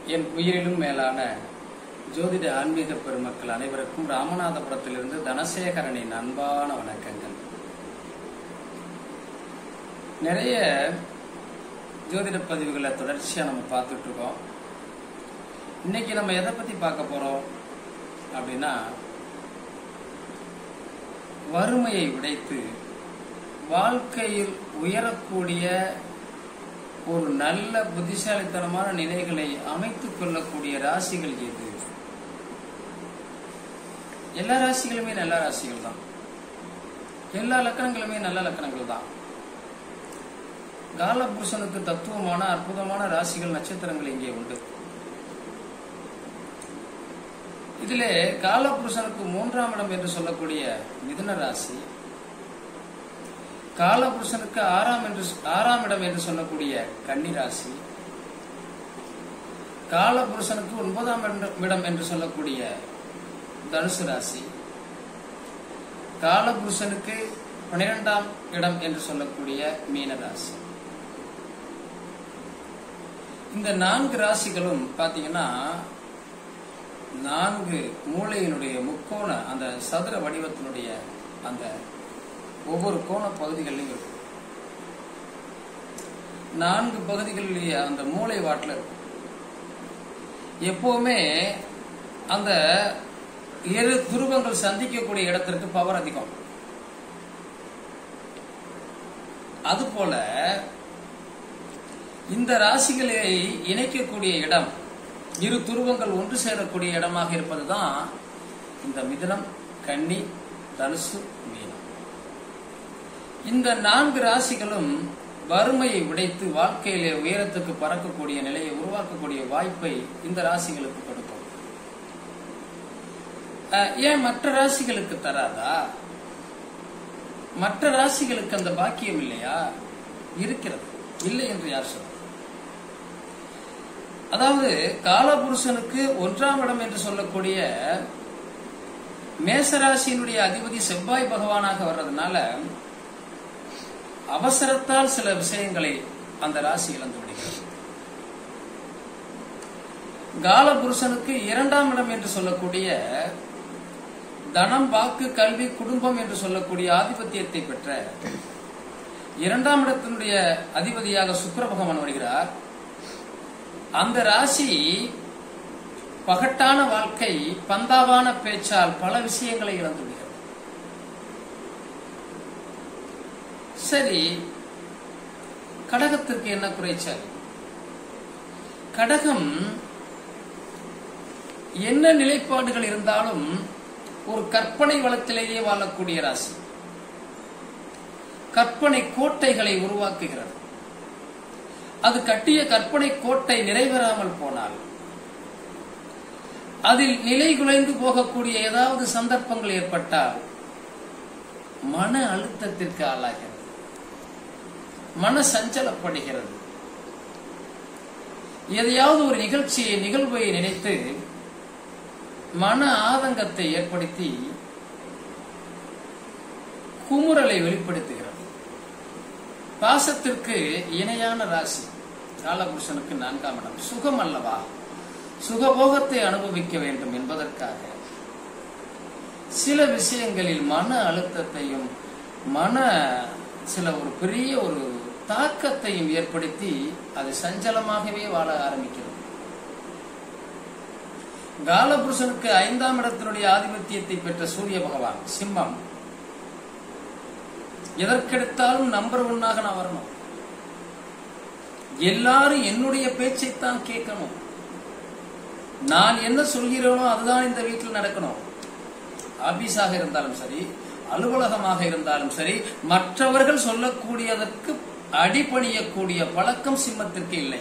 என் உயிரிலும் மேலான ஜோதிட ஆன்மீக பெருமக்கள் அனைவருக்கும் ராமநாதபுரத்திலிருந்து தனசேகரனின் அன்பான வணக்கங்கள் நிறைய ஜோதிட பதிவுகளை தொடர்ச்சியா நம்ம பார்த்துட்டு இருக்கோம் இன்னைக்கு நம்ம எதை பத்தி பார்க்க போறோம் அப்படின்னா வறுமையை உடைத்து வாழ்க்கையில் உயரக்கூடிய ஒரு நல்ல புத்திசாலித்தனமான நிலைகளை அமைத்துக் கொள்ளக்கூடிய ராசிகள் எது எல்லா ராசிகளுமே நல்ல ராசிகள் தான் எல்லா லக்கணங்களுமே நல்ல லக்கணங்கள் தான் காலபுருஷனுக்கு தத்துவமான அற்புதமான ராசிகள் நட்சத்திரங்கள் இங்கே உண்டு இதிலே காலபுருஷனுக்கு மூன்றாம் இடம் என்று சொல்லக்கூடிய மிதுன ராசி காலபுருஷனுக்கு ஆறாம் என்று ஆறாம் இடம் என்று சொல்லக்கூடிய கன்னிராசி காலபுருஷனுக்கு ஒன்பதாம் இடம் என்று சொல்லக்கூடிய தனுசு ராசி காலபுருஷனுக்கு பனிரெண்டாம் இடம் என்று சொல்லக்கூடிய மீன ராசி இந்த நான்கு ராசிகளும் பாத்தீங்கன்னா நான்கு மூளையினுடைய முக்கோண அந்த சதுர வடிவத்தினுடைய அந்த ஒவ்வொரு கோண பகுதிகளிலும் இருக்கும் நான்கு பகுதிகளிலேயே அந்த மூளை வாட்டில் இருக்கும் எப்பவுமே அந்த இரு துருவங்கள் சந்திக்கக்கூடிய இடத்திற்கு பவர் அதிகம் அதுபோல இந்த ராசிகளை இணைக்கக்கூடிய இடம் இரு துருவங்கள் ஒன்று சேரக்கூடிய இடமாக இருப்பதுதான் இந்த மிதனம் கன்னி தனுசு மீனம் இந்த நான்கு ராசிகளும் வறுமையை உடைத்து வாழ்க்கையிலே உயரத்துக்கு பறக்கக்கூடிய நிலையை உருவாக்கக்கூடிய வாய்ப்பை இந்த ராசிகளுக்கு கொடுக்கும் ஏன் மற்ற ராசிகளுக்கு தராதா மற்ற ராசிகளுக்கு அந்த பாக்கியம் இல்லையா இருக்கிறது இல்லை என்று யார் சொல்ற அதாவது காலபுருஷனுக்கு ஒன்றாம் இடம் என்று சொல்லக்கூடிய மேசராசியினுடைய அதிபதி செவ்வாய் பகவானாக வர்றதுனால அவசரத்தால் சில விஷயங்களை அந்த ராசி இழந்து விடுகிறது காலபுருஷனுக்கு இரண்டாம் இடம் என்று சொல்லக்கூடிய தனம் வாக்கு கல்வி குடும்பம் என்று சொல்லக்கூடிய ஆதிபத்தியத்தை பெற்ற இரண்டாம் இடத்தினுடைய அதிபதியாக சுக்கர பகவான் வருகிறார் அந்த ராசி பகட்டான வாழ்க்கை பந்தாவான பேச்சால் பல விஷயங்களை இழந்து விடுகிறது சரி கடகத்திற்கு என்ன குறைச்சல் கடகம் என்ன நிலைப்பாடுகள் இருந்தாலும் ஒரு கற்பனை வளத்திலேயே வாழக்கூடிய ராசி கற்பனை கோட்டைகளை உருவாக்குகிறது அது கட்டிய கற்பனை கோட்டை நிறைவேறாமல் போனால் அதில் நிலை குலைந்து போகக்கூடிய ஏதாவது சந்தர்ப்பங்கள் ஏற்பட்டால் மன அழுத்தத்திற்கு ஆளாகிறது மன சஞ்சலப்படுகிறது எதையாவது ஒரு நிகழ்ச்சியை நிகழ்வை நினைத்து மன ஆதங்கத்தை ஏற்படுத்தி குமுறலை வெளிப்படுத்துகிறது பாசத்திற்கு இணையான ராசி காலபுருஷனுக்கு நான்காம் இடம் சுகம் அல்லவா சுகபோகத்தை அனுபவிக்க வேண்டும் என்பதற்காக சில விஷயங்களில் மன அழுத்தத்தையும் மன சில ஒரு பெரிய ஒரு தாக்கத்தையும் ஏற்படுத்தி அது சஞ்சலமாகவே வாழ ஆரம்பிக்கிறது காலபுருஷனுக்கு ஐந்தாம் இடத்தினுடைய ஆதிபத்தியத்தை பெற்ற சூரிய பகவான் சிம்மம் எதற்கெடுத்தாலும் நம்பர் ஒன்னாக நான் வரணும் எல்லாரும் என்னுடைய பேச்சைத்தான் கேட்கணும் நான் என்ன சொல்கிறேனோ அதுதான் இந்த வீட்டில் நடக்கணும் ஆபீஸாக இருந்தாலும் சரி அலுவலகமாக இருந்தாலும் சரி மற்றவர்கள் சொல்லக்கூடியதற்கு அடிபணியக்கூடிய பழக்கம் சிம்மத்திற்கு இல்லை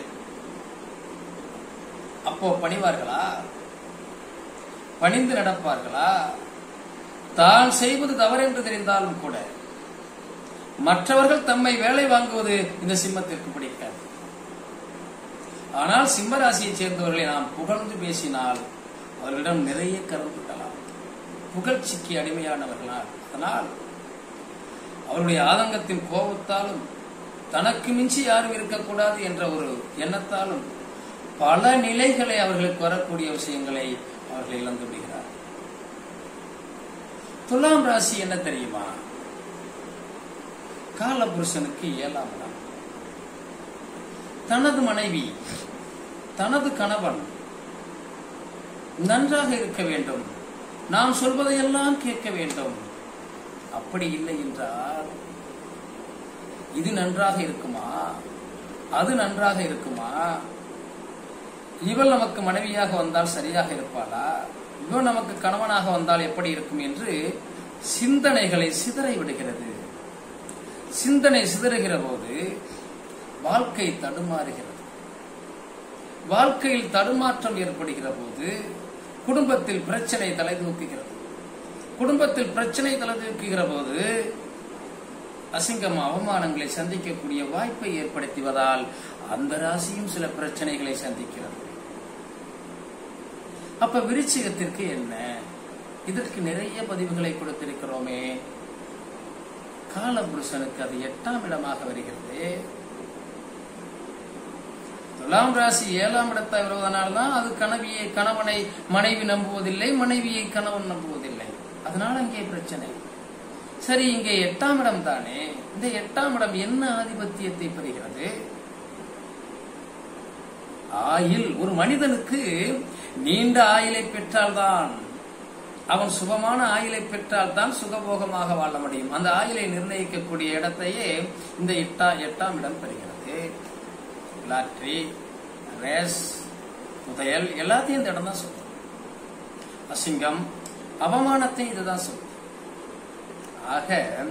அப்போ பணிவார்களா பணிந்து நடப்பார்களா தான் செய்வது தவறென்று தெரிந்தாலும் கூட மற்றவர்கள் தம்மை வேலை வாங்குவது இந்த சிம்மத்திற்கு பிடிக்காது ஆனால் சிம்ம ராசியை சேர்ந்தவர்களை நாம் புகழ்ந்து பேசினால் அவர்களிடம் நிறைய கருந்துக்கலாம் புகழ்ச்சிக்கு அடிமையானவர்களால் அதனால் அவருடைய ஆதங்கத்தின் கோபத்தாலும் தனக்கு மிஞ்சி யாரும் இருக்கக்கூடாது என்ற ஒரு எண்ணத்தாலும் பல நிலைகளை அவர்களுக்கு வரக்கூடிய விஷயங்களை அவர்கள் இழந்து விடுகிறார் துலாம் ராசி என்ன தெரியுமா காலபுருஷனுக்கு ஏழாம் இடம் தனது மனைவி தனது கணவன் நன்றாக இருக்க வேண்டும் நாம் சொல்வதையெல்லாம் கேட்க வேண்டும் அப்படி இல்லை என்றால் இது நன்றாக இருக்குமா அது நன்றாக இருக்குமா இவள் நமக்கு மனைவியாக வந்தால் சரியாக இருப்பாளா இவன் நமக்கு கணவனாக வந்தால் எப்படி இருக்கும் என்று சிந்தனைகளை சிதறை விடுகிறது சிந்தனை சிதறுகிற போது வாழ்க்கை தடுமாறுகிறது வாழ்க்கையில் தடுமாற்றம் ஏற்படுகிற போது குடும்பத்தில் பிரச்சனை தலை தூக்குகிறது குடும்பத்தில் பிரச்சனை தலை தூக்குகிற போது அசிங்கம் அவமானங்களை சந்திக்கக்கூடிய வாய்ப்பை ஏற்படுத்துவதால் அந்த ராசியும் சில பிரச்சனைகளை சந்திக்கிறது அப்ப விருச்சிகத்திற்கு என்ன இதற்கு நிறைய பதிவுகளை கொடுத்திருக்கிறோமே காலபுருஷனுக்கு அது எட்டாம் இடமாக வருகிறது துலாம் ராசி ஏழாம் இடத்தை வருவதனால்தான் அது கனவியை கணவனை மனைவி நம்புவதில்லை மனைவியை கணவன் நம்புவதில்லை அதனால இங்கே பிரச்சனை சரி இங்கே எட்டாம் இடம் தானே இந்த எட்டாம் இடம் என்ன ஆதிபத்தியத்தை பெறுகிறது ஆயில் ஒரு மனிதனுக்கு நீண்ட ஆயிலை பெற்றால்தான் அவன் சுகமான ஆயிலை பெற்றால்தான் சுகபோகமாக வாழ முடியும் அந்த ஆயிலை நிர்ணயிக்கக்கூடிய இடத்தையே இந்த எட்டா எட்டாம் இடம் பெறுகிறது லாட்ரி ரேஸ் புதையல் எல்லாத்தையும் இந்த இடம் தான் சொல்லும் அசிங்கம் அவமானத்தை இதுதான் சொல்லும் ஆக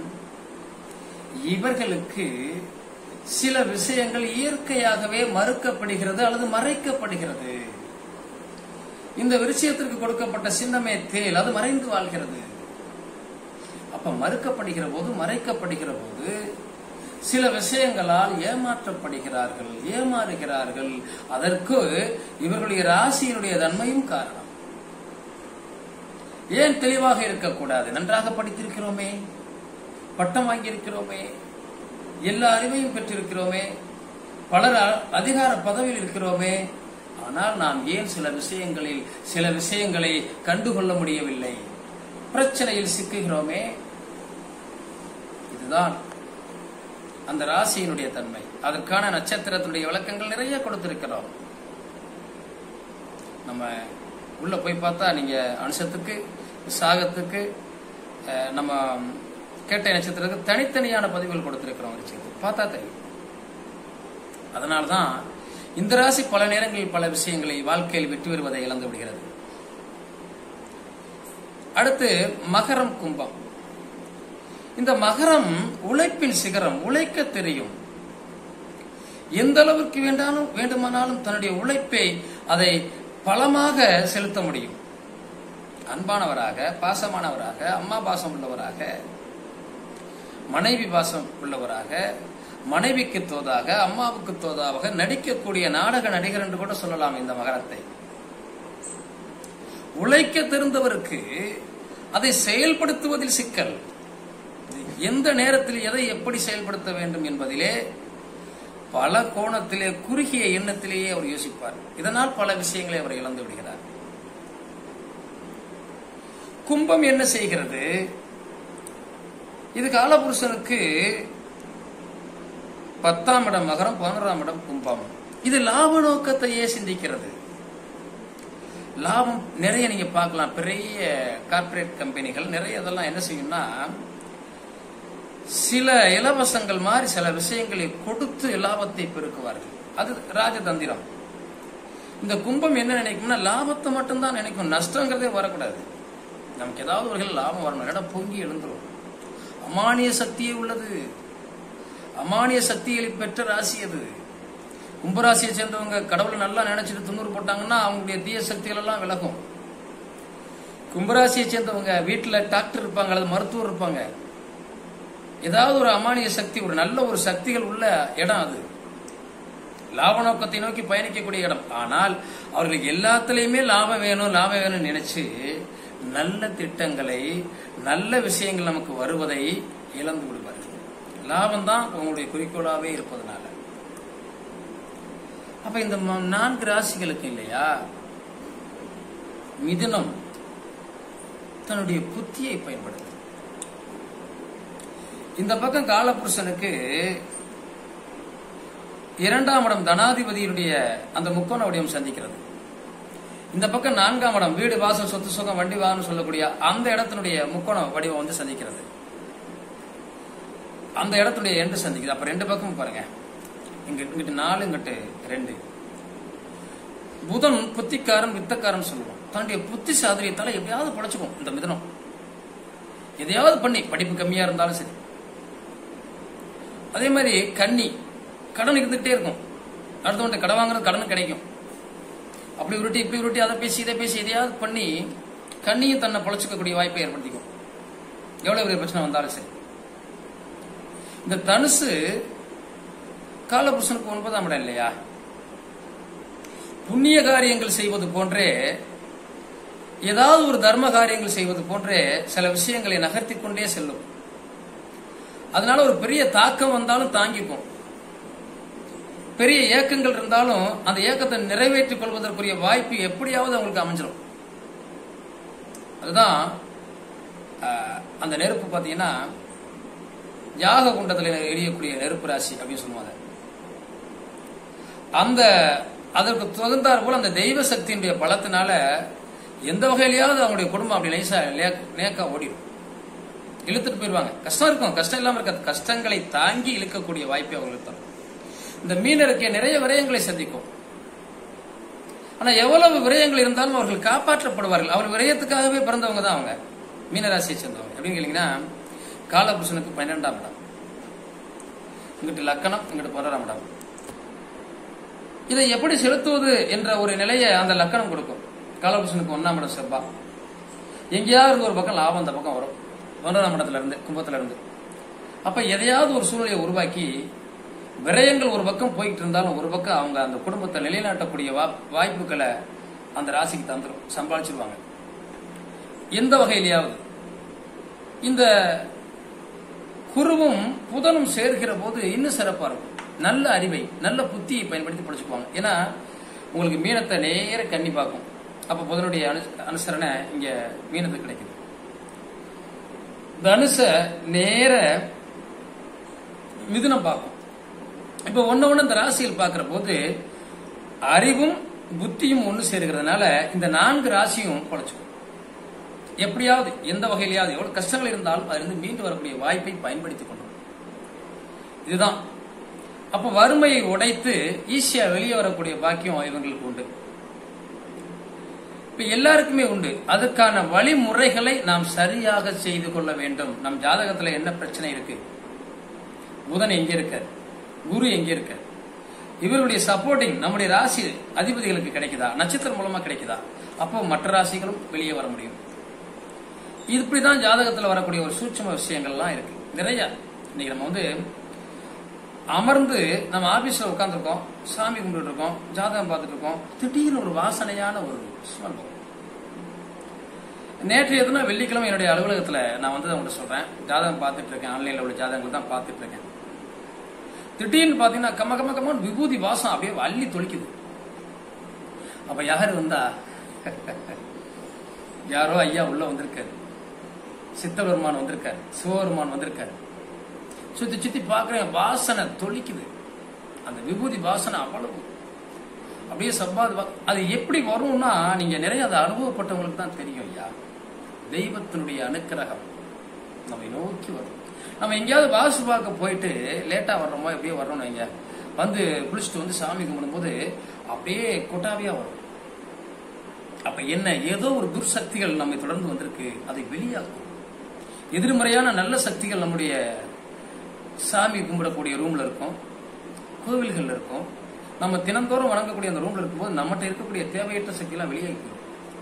இவர்களுக்கு சில விஷயங்கள் இயற்கையாகவே மறுக்கப்படுகிறது அல்லது மறைக்கப்படுகிறது இந்த விருட்சியத்திற்கு கொடுக்கப்பட்ட சின்னமே தேல் அது மறைந்து வாழ்கிறது அப்ப மறுக்கப்படுகிற போது மறைக்கப்படுகிற போது சில விஷயங்களால் ஏமாற்றப்படுகிறார்கள் ஏமாறுகிறார்கள் அதற்கு இவர்களுடைய ராசியினுடைய தன்மையும் காரணம் ஏன் தெளிவாக இருக்கக்கூடாது நன்றாக படித்திருக்கிறோமே பட்டம் வாங்கியிருக்கிறோமே எல்லா அறிவையும் பெற்றிருக்கிறோமே பலர் அதிகார பதவியில் இருக்கிறோமே ஆனால் நாம் ஏன் சில விஷயங்களில் சில விஷயங்களை கண்டுகொள்ள முடியவில்லை பிரச்சனையில் சிக்குகிறோமே இதுதான் அந்த ராசியினுடைய தன்மை அதற்கான நட்சத்திரத்துடைய விளக்கங்கள் நிறைய கொடுத்திருக்கிறோம் நம்ம உள்ள போய் பார்த்தா நீங்க அனுஷத்துக்கு சாகத்துக்கு நம்ம கேட்ட நட்சத்திரத்துக்கு தனித்தனியான பதிவுகள் கொடுத்திருக்கிறோம் பார்த்தா தெரியும் அதனால்தான் இந்த ராசி பல நேரங்களில் பல விஷயங்களை வாழ்க்கையில் வெற்றி பெறுவதை இழந்து விடுகிறது அடுத்து மகரம் கும்பம் இந்த மகரம் உழைப்பின் சிகரம் உழைக்க தெரியும் எந்த அளவுக்கு வேண்டாலும் வேண்டுமானாலும் தன்னுடைய உழைப்பை அதை பலமாக செலுத்த முடியும் அன்பானவராக பாசமானவராக அம்மா பாசம் உள்ளவராக மனைவி பாசம் உள்ளவராக மனைவிக்கு தோதாக அம்மாவுக்கு தோதாக நடிக்கக்கூடிய நாடக நடிகர் என்று கூட சொல்லலாம் இந்த மகரத்தை உழைக்க தெரிந்தவருக்கு அதை செயல்படுத்துவதில் சிக்கல் எந்த நேரத்தில் எதை எப்படி செயல்படுத்த வேண்டும் என்பதிலே பல கோணத்திலே குறுகிய எண்ணத்திலேயே அவர் யோசிப்பார் இதனால் பல விஷயங்களை அவர் இழந்து விடுகிறார் கும்பம் என்ன செய்கிறது இது காலபுருஷனுக்கு பத்தாம் இடம் மகரம் பதினோராம் இடம் கும்பம் இது லாப நோக்கத்தையே சிந்திக்கிறது லாபம் நிறைய நீங்க பார்க்கலாம் பெரிய கார்பரேட் கம்பெனிகள் நிறைய இதெல்லாம் என்ன செய்யும்னா சில இலவசங்கள் மாதிரி சில விஷயங்களை கொடுத்து லாபத்தை பெருக்குவார்கள் அது ராஜதந்திரம் இந்த கும்பம் என்ன நினைக்கும்னா லாபத்தை மட்டும்தான் நினைக்கும் நஷ்டங்கிறதே வரக்கூடாது நமக்கு ஏதாவது ஒரு லாபம் வரணும் இடம் பொங்கி எழுந்துரும் அமானிய சக்தியே உள்ளது அமானிய சக்திகளை பெற்ற ராசி அது கும்பராசியை சேர்ந்தவங்க கடவுளை நல்லா நினைச்சிட்டு துண்ணூறு போட்டாங்கன்னா அவங்களுடைய தீய சக்திகள் எல்லாம் விலகும் கும்பராசியை சேர்ந்தவங்க வீட்டுல டாக்டர் இருப்பாங்க அல்லது மருத்துவர் இருப்பாங்க ஏதாவது ஒரு அமானிய சக்தி ஒரு நல்ல ஒரு சக்திகள் உள்ள இடம் அது லாப நோக்கத்தை நோக்கி பயணிக்கக்கூடிய இடம் ஆனால் அவர்களுக்கு எல்லாத்துலயுமே லாபம் வேணும் லாபம் வேணும்னு நினைச்சு நல்ல திட்டங்களை நல்ல விஷயங்கள் நமக்கு வருவதை இழந்து விடுவார்கள் லாபம் தான் உங்களுடைய குறிக்கோளாவே இருப்பதனால அப்ப இந்த ம- நான்கு ராசிகளுக்கு இல்லையா மிதுனம் தன்னுடைய புத்தியை பயன்படுத்து இந்த பக்கம் காலபுருஷனுக்கு இரண்டாம் இடம் தனாதிபதியினுடைய அந்த முக்கோண வடிவம் சந்திக்கிறது இந்த பக்கம் நான்காம் இடம் வீடு வாசல் சொத்து சுகம் வண்டி வாகனம் சொல்லக்கூடிய அந்த இடத்தினுடைய முக்கோண வடிவம் வந்து சந்திக்கிறது அந்த இடத்துடைய எண்டு சந்திக்குது அப்ப ரெண்டு பக்கமும் பாருங்க இங்க இங்கிட்டு நாலு இங்கிட்டு ரெண்டு புதன் புத்திக்காரன் வித்தக்காரன் சொல்லுவோம் தன்னுடைய புத்தி சாதுரியத்தால எப்படியாவது படைச்சுக்கும் இந்த மிதனம் எதையாவது பண்ணி படிப்பு கம்மியா இருந்தாலும் சரி அதே மாதிரி கன்னி கடன் இருந்துகிட்டே இருக்கும் அடுத்தவன்ட்ட கடன் வாங்குறது கடன் கிடைக்கும் அப்படி உருட்டி இப்படி உருட்டி அதை பேசி இதை பேசி எதையாவது பண்ணி கண்ணியும் தன்னை பொழைச்சிக்கக்கூடிய வாய்ப்பை ஏற்படுத்திக்கும் எவ்வளவு பெரிய பிரச்சனை வந்தாலும் சரி இந்த தனுசு காலபுருஷனுக்கு ஒன்பதாம் இடம் இல்லையா புண்ணிய காரியங்கள் செய்வது போன்றே ஏதாவது ஒரு தர்ம காரியங்கள் செய்வது போன்றே சில விஷயங்களை நகர்த்தி கொண்டே செல்லும் அதனால ஒரு பெரிய தாக்கம் வந்தாலும் தாங்கிக்கும் பெரிய ஏக்கங்கள் இருந்தாலும் அந்த ஏக்கத்தை நிறைவேற்றிக் கொள்வதற்குரிய வாய்ப்பு எப்படியாவது அவங்களுக்கு அமைஞ்சிடும் அதுதான் ஆஹ், அந்த நெருப்பு பார்த்தீங்கன்னா யாக குண்டத்தில் எரியக்கூடிய நெருப்பு ராசி அப்படின்னு சொல்லுவாங்க அந்த அதற்கு தகுந்தாற் போல அந்த தெய்வ சக்தியினுடைய பலத்தினால எந்த வகையிலயாவது அவங்களுடைய குடும்பம் அப்படி நைசா நேக்கா ஓடிடும் இழுத்துட்டு போயிடுவாங்க கஷ்டம் இருக்கும் கஷ்டம் இல்லாம இருக்காது கஷ்டங்களை தாங்கி இழுக்கக்கூடிய வாய்ப்பை அவங்களுக்கு தரும் இந்த மீனருக்கே நிறைய விரயங்களை சந்திக்கும் ஆனா எவ்வளவு விரயங்கள் இருந்தாலும் அவர்கள் காப்பாற்றப்படுவார்கள் அவர் விரயத்துக்காகவே பிறந்தவங்க தான் அவங்க மீனராசியை சேர்ந்தவங்க எப்படின்னு கேட்டீங்கன்னா காலபுருஷனுக்கு பன்னிரெண்டாம் இடம் இங்கிட்டு லக்கணம் இங்கிட்டு பதினோராம் இடம் இதை எப்படி செலுத்துவது என்ற ஒரு நிலையை அந்த லக்கணம் கொடுக்கும் காலபுருஷனுக்கு ஒன்னாம் இடம் செவ்வா எங்கேயாவது இருந்து ஒரு பக்கம் லாபம் அந்த பக்கம் வரும் ஒன்றாம் இடத்துல இருந்து கும்பத்துல இருந்து அப்ப எதையாவது ஒரு சூழ்நிலையை உருவாக்கி விரயங்கள் ஒரு பக்கம் போயிட்டு இருந்தாலும் ஒரு பக்கம் அவங்க அந்த குடும்பத்தை நிலைநாட்டக்கூடிய வா- வாய்ப்புகளை அந்த ராசிக்கு தந்துடும் சம்பாதிச்சிருவாங்க எந்த வகையிலேயாவது இந்த குருவும் புதனும் சேர்க்கிற போது இன்னும் சிறப்பா இருக்கும் நல்ல அறிவை நல்ல புத்தியை பயன்படுத்தி படிச்சுக்குவாங்க ஏன்னா உங்களுக்கு மீனத்தை நேர கண்ணி பார்க்கும் அப்ப புதனுடைய அனு அனுசரணை இங்க மீனத்துக்கு கிடைக்குது தனுச நேர மிதுனம் பார்க்கும் இப்ப ஒண்ணு ஒண்ணு இந்த ராசியில் பார்க்கிற போது அறிவும் புத்தியும் ஒண்ணு சேருகிறதுனால இந்த நான்கு ராசியும் பொழைச்சுக்கும் எப்படியாவது எந்த வகையிலாவது எவ்வளவு கஷ்டங்கள் இருந்தாலும் அதிலிருந்து மீண்டு வரக்கூடிய வாய்ப்பை பயன்படுத்திக் கொள்ளும் இதுதான் அப்ப வறுமையை உடைத்து ஈஸியா வெளியே வரக்கூடிய பாக்கியம் இவங்களுக்கு உண்டு இப்ப எல்லாருக்குமே உண்டு அதுக்கான வழிமுறைகளை நாம் சரியாக செய்து கொள்ள வேண்டும் நம் ஜாதகத்துல என்ன பிரச்சனை இருக்கு புதன் எங்க இருக்க குரு எங்க இருக்க இவருடைய சப்போர்ட்டிங் நம்முடைய ராசி அதிபதிகளுக்கு கிடைக்குதா நட்சத்திரம் மூலமா கிடைக்குதா அப்போ மற்ற ராசிகளும் வெளியே வர முடியும் இப்படிதான் ஜாதகத்துல வரக்கூடிய ஒரு சூட்சம விஷயங்கள்லாம் இருக்கு நிறைய இன்னைக்கு நம்ம வந்து அமர்ந்து நம்ம ஆபீஸ்ல உட்காந்துருக்கோம் சாமி கும்பிட்டு இருக்கோம் ஜாதகம் பார்த்துட்டு இருக்கோம் திடீர்னு ஒரு வாசனையான ஒரு ஸ்மெல் வரும் நேற்று எதுனா வெள்ளிக்கிழமை என்னுடைய அலுவலகத்துல நான் வந்து உங்கள்கிட்ட சொல்றேன் ஜாதகம் பார்த்துட்டு இருக்கேன் ஆன்லைன்ல உள்ள ஜாதகங்கள் தான் பார்த்துட்டு இருக்கேன் திடீர்னு பாத்தீங்கன்னா கம்ம கம்ம கம்மன்னு விபூதி வாசம் அப்படியே அள்ளி தொளிக்குது அப்ப யாரு வந்தா யாரோ ஐயா உள்ள வந்திருக்காரு சித்தபெருமான் வந்திருக்காரு சிவபெருமான் வந்திருக்காரு சுத்தி சுத்தி பாக்குறேன் வாசனை தொளிக்குது அந்த விபூதி வாசனை அவ்வளவு அப்படியே சம்பாது வா- அது எப்படி வரும்னா நீங்க நிறைய அதை அனுபவப்பட்டவங்களுக்கு தான் தெரியும் ஐயா தெய்வத்தினுடைய அனுக்கிரகம் நம்மை நோக்கி வரும் நம்ம எங்கேயாவது வாசு பார்க்க போயிட்டு லேட்டா வர்றோமோ எப்படியோ வர்றோம்னு வைங்க வந்து குளிச்சுட்டு வந்து சாமி கும்பிடும்போது அப்படியே கொட்டாவியா வரும் அப்ப என்ன ஏதோ ஒரு துர்சக்திகள் நம்மை தொடர்ந்து வந்திருக்கு அதை வெளியாக்கும் எதிர்மறையான நல்ல சக்திகள் நம்முடைய சாமி கும்பிடக்கூடிய ரூம்ல இருக்கும் கோவில்கள்ல இருக்கும் நம்ம தினந்தோறும் வணங்கக்கூடிய அந்த ரூம்ல இருக்கும்போது நம்மகிட்ட இருக்கக்கூடிய தேவையற்ற சக்தியெல்லாம் வெளியாகி போயிடும்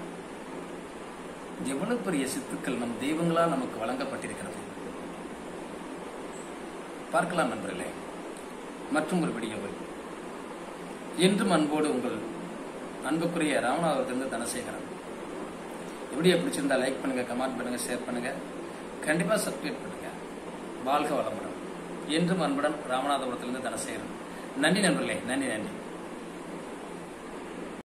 எவ்வளவு பெரிய சித்துக்கள் நம் தெய்வங்களால் நமக்கு வழங்கப்பட்டிருக்கிறது பார்க்கலாம் நண்பர்களே மற்றும் ஒரு வீடியோவில் என்றும் அன்போடு உங்கள் அன்புக்குரிய ராமநாதத்திலிருந்து தனசேகரன் வீடியோ பிடிச்சிருந்தா லைக் பண்ணுங்க கமெண்ட் பண்ணுங்க ஷேர் பண்ணுங்க கண்டிப்பா சப்ஸ்கிரைப் பண்ணுங்க வாழ்க வளமுடன் என்றும் அன்புடன் ராமநாதபுரத்திலிருந்து தனசேகரன் நன்றி நண்பர்களே நன்றி நன்றி